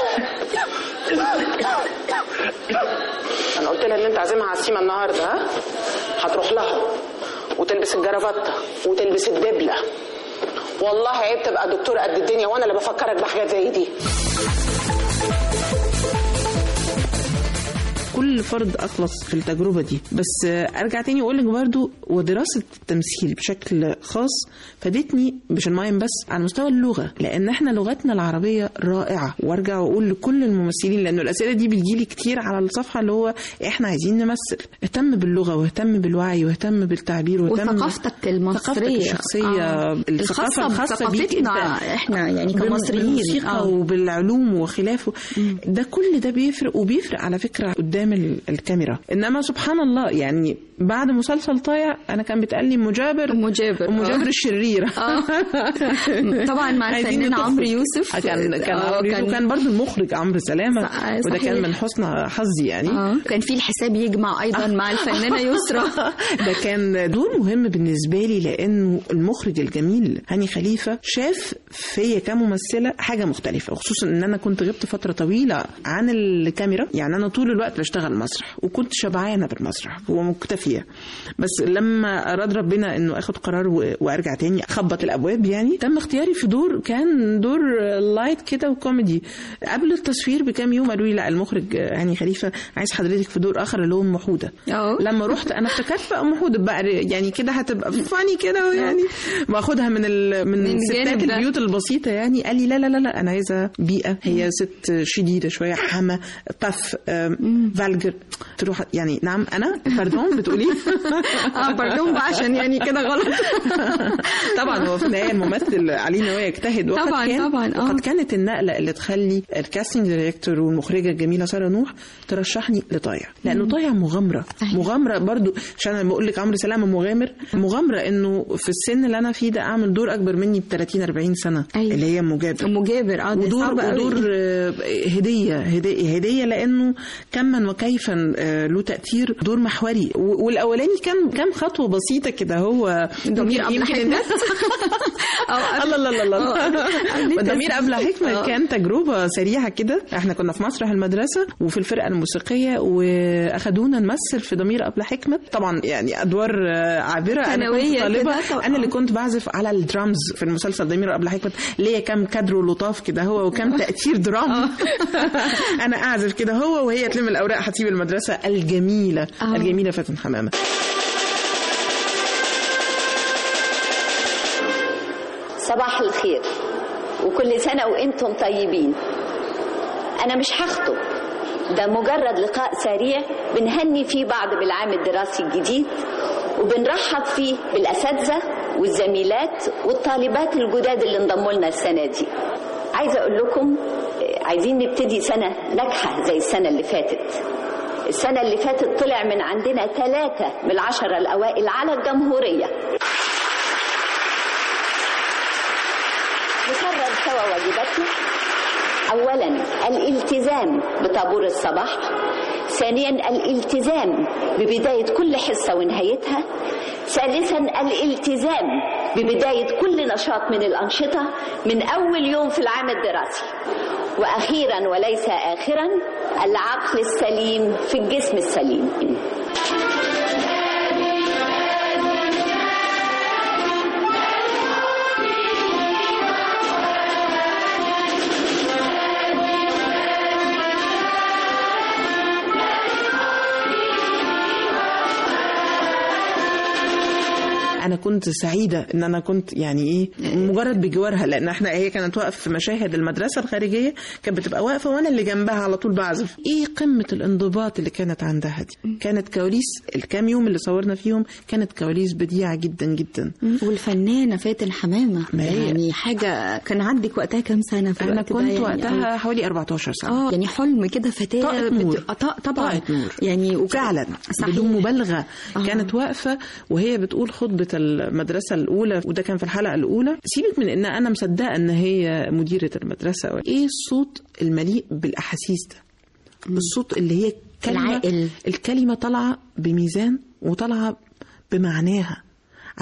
انا قلت لها ان انت عازمها على السيما النهارده ها هتروح لها وتلبس الجرافته وتلبس الدبله والله عيب تبقى دكتور قد الدنيا وانا اللي بفكرك بحاجات زي دي كل فرد اخلص في التجربه دي بس آه، ارجع تاني اقول لك برضو ودراسه التمثيل بشكل خاص فادتني مش المايم بس على مستوى اللغه لان احنا لغتنا العربيه رائعه وارجع واقول لكل الممثلين لانه الاسئله دي بتجيلي كتير على الصفحه اللي هو احنا عايزين نمثل اهتم باللغه واهتم بالوعي واهتم بالتعبير واهتم وثقافتك المصرية ثقافتك الشخصيه آه. الثقافه الخاصة الخاصه بيك بثقافتنا انت احنا يعني كمصريين بالموسيقى آه. وبالعلوم وخلافه ده كل ده بيفرق وبيفرق على فكره قدام ال- الكاميرا انما سبحان الله يعني بعد مسلسل طايع انا كان بيتقال لي مجابر مجابر مجابر آه. الشرير آه. طبعا مع عايزين الفنان نتفق. عمرو يوسف كان كان آه، عمرو يوسف وكان برضو المخرج عمرو سلامه صح- وده صحيح. كان من حسن حظي يعني آه. كان في الحساب يجمع ايضا مع الفنانه يسرا ده كان دور مهم بالنسبه لي لانه المخرج الجميل هاني خليفه شاف فيا كممثله حاجه مختلفه وخصوصا ان انا كنت غبت فتره طويله عن الكاميرا يعني انا طول الوقت بشتغل مسرح وكنت شبعانه بالمسرح ومكتفيه بس لما اراد ربنا انه اخد قرار و- وارجع تاني اخبط الابواب يعني تم اختياري في دور كان دور لايت كده وكوميدي قبل التصوير بكام يوم قالوا لي لا المخرج هاني خليفه عايز حضرتك في دور اخر اللي هو ام حوده لما رحت انا افتكرت بقى ام حوده بقى يعني كده هتبقى فاني كده يعني واخدها من ال... من, من ستات الجانب ده. البيوت البسيطه يعني قال لي لا لا لا لا انا عايزه بيئه هي ست شديده شويه حما طف آم، فالجر تروح يعني نعم انا باردون بتقولي اه باردون بقى عشان يعني كده غلط طبعا هو في النهايه الممثل عليه ان هو يجتهد وقد طبعاً، كان طبعاً، آه. وقد كانت النقله اللي تخلي الكاستنج دايركتور والمخرجه الجميله ساره نوح ترشحني لطايع لانه مم. طايع مغامره مغامره برضو عشان انا بقول لك عمرو سلامه مغامر مغامره انه في السن اللي انا فيه ده اعمل دور اكبر مني ب 30 40 سنه أيوة. اللي هي مجابر مجابر اه ده ودور صعب قوي. ودور آه، هديه هديه هديه لانه كما وكيفا آه، له تاثير دور محوري و- والاولاني كان كان خطوه بسيطه كده هو ضمير قبل يمكن حكمة. الناس الله الله الله آه، الله قبل ضمير قبل التسجيل. حكمه آه. كان تجربه سريعه كده احنا كنا في مسرح المدرسه وفي الفرقه الموسيقيه واخدونا نمثل في ضمير قبل حكمه طبعا يعني ادوار آه، عابره انا كنت ثانوية طالبه كده طبعاً. انا اللي كنت بعزف على الدرامز في المسلسل ضمير قبل حكمه ليا كام كادر ولطاف كده هو وكام تاثير درامي انا اعزف كده هو وهي تلم الاوراق هتسيب المدرسه الجميله آه. الجميله فاتن حمامه صباح الخير وكل سنة وانتم طيبين أنا مش هخطب ده مجرد لقاء سريع بنهني فيه بعض بالعام الدراسي الجديد وبنرحب فيه بالأساتذة والزميلات والطالبات الجداد اللي انضموا لنا السنة دي عايزة أقول لكم آه، عايزين نبتدي سنة ناجحة زي السنة اللي فاتت السنة اللي فاتت طلع من عندنا ثلاثة من العشرة الأوائل على الجمهورية نكرر سوا واجباتنا اولا الالتزام بطابور الصباح ثانيا الالتزام ببدايه كل حصه ونهايتها ثالثا الالتزام ببدايه كل نشاط من الانشطه من اول يوم في العام الدراسي واخيرا وليس اخرا العقل السليم في الجسم السليم انا كنت سعيده ان انا كنت يعني ايه مجرد بجوارها لان احنا هي كانت واقفه في مشاهد المدرسه الخارجيه كانت بتبقى واقفه وانا اللي جنبها على طول بعزف ايه قمه الانضباط اللي كانت عندها دي كانت كواليس الكام يوم اللي صورنا فيهم كانت كواليس بديعه جدا جدا والفنانه فاتن حمامه ما هي- يعني حاجه كان عندك وقتها كام سنه في انا الوقت ده كنت يعني وقتها حوالي 14 سنه اه يعني حلم كده فتاه طاقة نور. بت- طا- طبعا طاقة نور. يعني وك- فعلا صحيح. بدون مبالغه آه. كانت واقفه وهي بتقول خطبه المدرسه الاولى وده كان في الحلقه الاولى سيبك من ان انا مصدقه ان هي مديره المدرسه ايه الصوت المليء بالاحاسيس ده الصوت اللي هي كلمه العاقل. الكلمه طالعه بميزان وطالعه بمعناها عارفه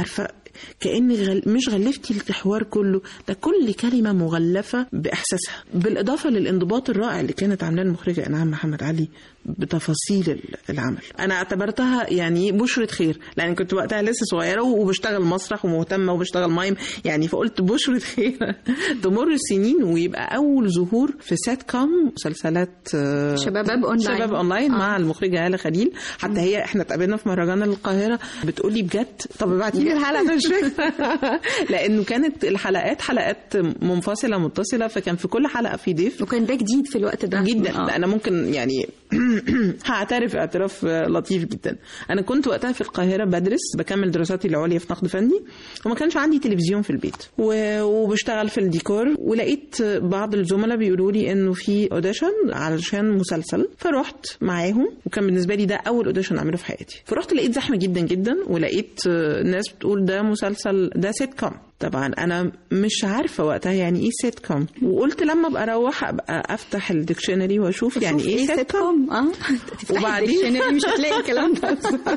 كاني غل... مش غلفتي الحوار كله ده كل كلمه مغلفه باحساسها بالاضافه للانضباط الرائع اللي كانت عاملاه المخرجه انعام محمد علي بتفاصيل ال- العمل انا اعتبرتها يعني بشرة خير لان كنت وقتها لسه صغيره وبشتغل مسرح ومهتمه وبشتغل مايم يعني فقلت بشرة خير تمر السنين ويبقى اول ظهور في سات كوم مسلسلات آه، شباب أونلاين. شباب اونلاين مع المخرجه هاله خليل حتى هي احنا اتقابلنا في مهرجان القاهره بتقول لي بجد طب ابعتي لي الحلقه انا مش فاكره لانه كانت الحلقات حلقات منفصله متصله فكان في كل حلقه في ضيف وكان ده جديد في الوقت ده جدا آه. انا ممكن يعني هعترف اعتراف لطيف جدا انا كنت وقتها في القاهره بدرس بكمل دراساتي العليا في نقد فني وما كانش عندي تلفزيون في البيت و- وبشتغل في الديكور ولقيت بعض الزملاء بيقولوا لي انه في اوديشن علشان مسلسل فرحت معاهم وكان بالنسبه لي ده اول اوديشن اعمله في حياتي فرحت لقيت زحمه جدا جدا ولقيت ناس بتقول ده مسلسل ده سيت كوم طبعا انا مش عارفه وقتها يعني ايه سيت كوم وقلت لما ابقى اروح ابقى افتح الديكشنري واشوف يعني ايه سيت كوم اه وبعدين مش هتلاقي الكلام ده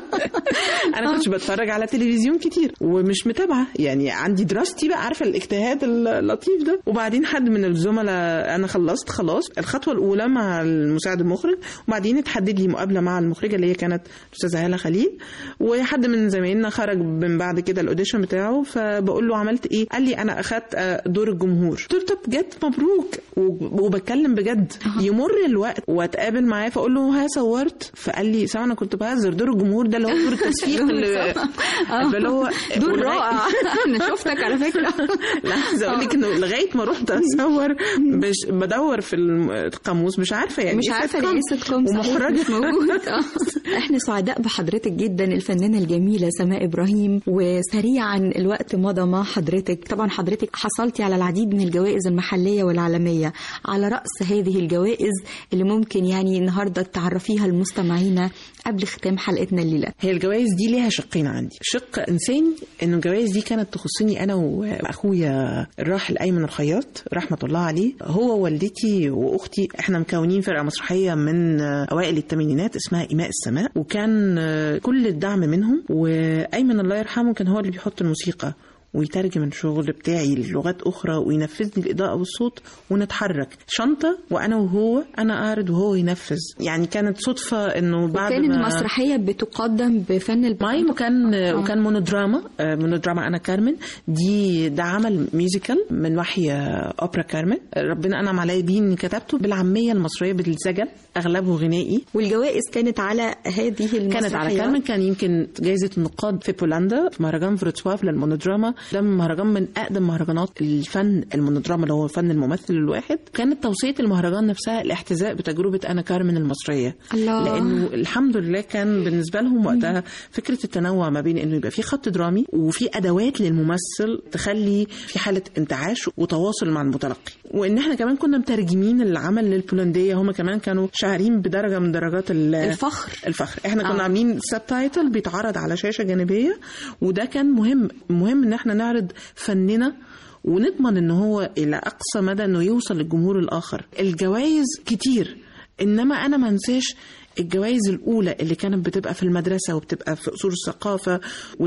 انا كنتش بتفرج على تلفزيون كتير ومش متابعه يعني عندي دراستي بقى عارفه الاجتهاد اللطيف ده وبعدين حد من الزملاء انا خلصت خلاص الخطوه الاولى مع المساعد المخرج وبعدين اتحدد لي مقابله مع المخرجه اللي هي كانت الاستاذه هاله خليل وحد من زمايلنا خرج من بعد كده الاوديشن بتاعه فبقول له عملت ايه قال لي انا اخدت آه، دور الجمهور قلت له طب بجد مبروك و- وبتكلم بجد يمر الوقت واتقابل معاه فاقول له ها صورت فقال لي سامع انا كنت بهزر دور الجمهور ده اللي هو دور التصفيق اللي آه. اللي هو دور ولغاية- رائع انا شفتك على فكره لا عايزه اقول لك انه لغايه ما رحت اصور مش بدور في الم- القاموس مش عارفه يعني مش إيه عارفه سيت ليه كوم. سيت كوم صحيح ومخرجه مش موجود آه. احنا سعداء بحضرتك جدا الفنانه الجميله سماء ابراهيم وسريعا الوقت مضى مع حضرتك طبعا حضرتك حصلتي على العديد من الجوائز المحليه والعالميه على راس هذه الجوائز اللي ممكن يعني النهارده تعرفيها لمستمعينا قبل ختام حلقتنا الليله هي الجوائز دي ليها شقين عندي شق انساني انه الجوائز دي كانت تخصني انا واخويا الراحل ايمن الخياط رحمه الله عليه هو والدتي واختي احنا مكونين فرقه مسرحيه من اوائل الثمانينات اسمها ايماء السماء وكان كل الدعم منهم وايمن الله يرحمه كان هو اللي بيحط الموسيقى ويترجم الشغل بتاعي للغات اخرى وينفذني الاضاءه والصوت ونتحرك شنطه وانا وهو انا اعرض وهو ينفذ يعني كانت صدفه انه بعد وكان ما المسرحيه بتقدم بفن مايم وكان وكان مونودراما آه، مونودراما انا كارمن دي ده عمل ميوزيكال من وحي آه، اوبرا كارمن ربنا انعم عليا بيه اني كتبته بالعاميه المصريه بالزجل اغلبه غنائي والجوائز كانت على هذه المسرحيات كانت على كارمن كان يمكن جائزة النقاد في بولندا في مهرجان فروتسواف للمونودراما ده مهرجان من أقدم مهرجانات الفن المونودراما اللي هو فن الممثل الواحد كانت توصية المهرجان نفسها الاحتذاء بتجربة أنا كارمن المصرية الله. لأنه الحمد لله كان بالنسبة لهم وقتها فكرة التنوع ما بين إنه يبقى في خط درامي وفي أدوات للممثل تخلي في حالة انتعاش وتواصل مع المتلقي وإن احنا كمان كنا مترجمين العمل للبولندية هم كمان كانوا شاعرين بدرجة من درجات ال- الفخر الفخر احنا كنا آه. عاملين سب تايتل بيتعرض على شاشه جانبيه وده كان مهم مهم ان احنا نعرض فننا ونضمن ان هو الى اقصى مدى انه يوصل للجمهور الاخر الجوائز كتير انما انا ما انساش الجوائز الاولى اللي كانت بتبقى في المدرسه وبتبقى في اصول الثقافه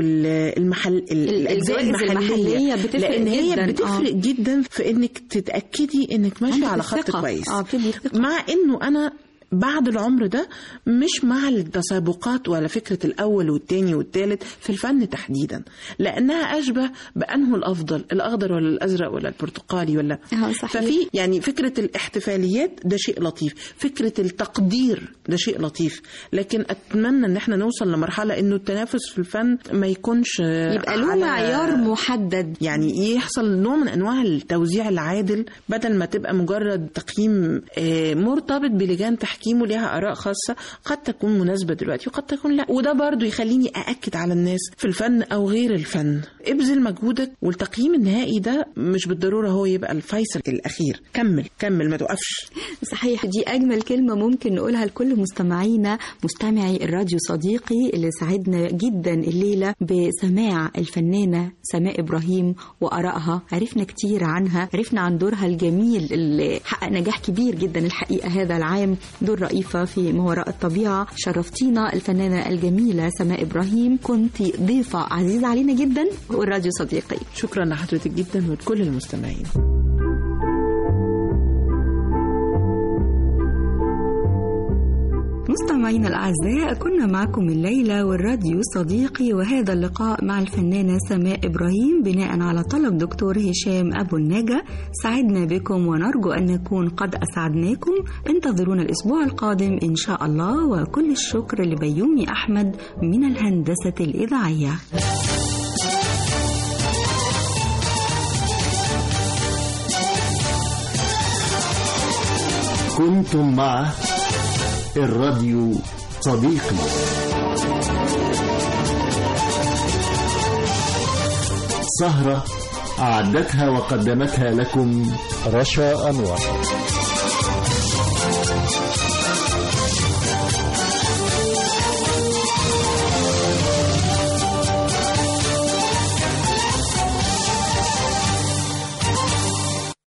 والمحل الاجزاء الجوائز المحليه المحلية بتفرق لان هي جداً. بتفرق آه. جدا في انك تتاكدي انك ماشيه عندك على خط الثقة. كويس اه بتدي ثقة. مع انه انا بعد العمر ده مش مع التسابقات ولا فكرة الأول والتاني والتالت في الفن تحديدا لأنها أشبه بأنه الأفضل الأخضر ولا الأزرق ولا البرتقالي ولا آه، صحيح. ففي يعني فكرة الاحتفاليات ده شيء لطيف فكرة التقدير ده شيء لطيف لكن أتمنى أن احنا نوصل لمرحلة أنه التنافس في الفن ما يكونش يبقى له على- معيار محدد يعني يحصل نوع من انواع التوزيع العادل بدل ما تبقى مجرد تقييم آه، مرتبط بلجان تحكيم وليها اراء خاصه قد تكون مناسبه دلوقتي وقد تكون لا وده برضو يخليني ااكد على الناس في الفن او غير الفن ابذل مجهودك والتقييم النهائي ده مش بالضروره هو يبقى الفيصل الاخير كمل كمل ما توقفش صحيح دي أجمل كلمة ممكن نقولها لكل مستمعينا مستمعي الراديو صديقي اللي سعدنا جدا الليلة بسماع الفنانة سماء إبراهيم وآرائها عرفنا كتير عنها عرفنا عن دورها الجميل اللي حقق نجاح كبير جدا الحقيقة هذا العام دور رئيفة في ما وراء الطبيعة شرفتينا الفنانة الجميلة سماء إبراهيم كنت ضيفة عزيزة علينا جدا والراديو صديقي شكرا لحضرتك جدا ولكل المستمعين مستمعينا الأعزاء كنا معكم الليلة والراديو صديقي وهذا اللقاء مع الفنانة سماء إبراهيم بناء على طلب دكتور هشام أبو النجا سعدنا بكم ونرجو أن نكون قد أسعدناكم انتظرونا الأسبوع القادم إن شاء الله وكل الشكر لبيومي أحمد من الهندسة الإذاعية كنتم مع الراديو صديقي سهرة أعدتها وقدمتها لكم رشا أنور